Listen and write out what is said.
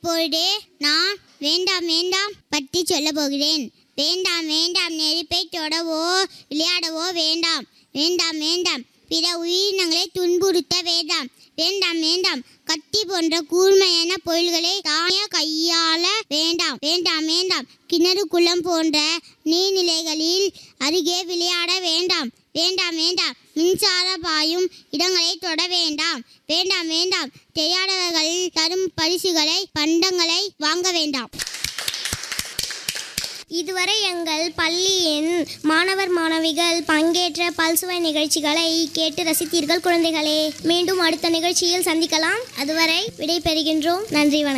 இப்பொழுது நான் வேண்டாம் வேண்டாம் பற்றி சொல்ல போகிறேன் வேண்டாம் வேண்டாம் நெருப்பை தொடவோ விளையாடவோ வேண்டாம் வேண்டாம் வேண்டாம் பிற உயிரினங்களை துன்புறுத்த வேண்டாம் வேண்டாம் வேண்டாம் கத்தி போன்ற கூர்மையான பொருள்களை தானே கையாள வேண்டாம் வேண்டாம் வேண்டாம் கிணறு குளம் போன்ற நீர்நிலைகளில் அருகே விளையாட வேண்டாம் வேண்டாம் வேண்டாம் மின்சார பாயும் இடங்களை தொட வேண்டாம் வேண்டாம் வேண்டாம் தெரியாதவர்கள் தரும் பரிசுகளை பண்டங்களை வாங்க வேண்டாம் இதுவரை எங்கள் பள்ளியின் மாணவர் மாணவிகள் பங்கேற்ற பல்சுவை நிகழ்ச்சிகளை கேட்டு ரசித்தீர்கள் குழந்தைகளே மீண்டும் அடுத்த நிகழ்ச்சியில் சந்திக்கலாம் அதுவரை விடை பெறுகின்றோம் நன்றி வணக்கம்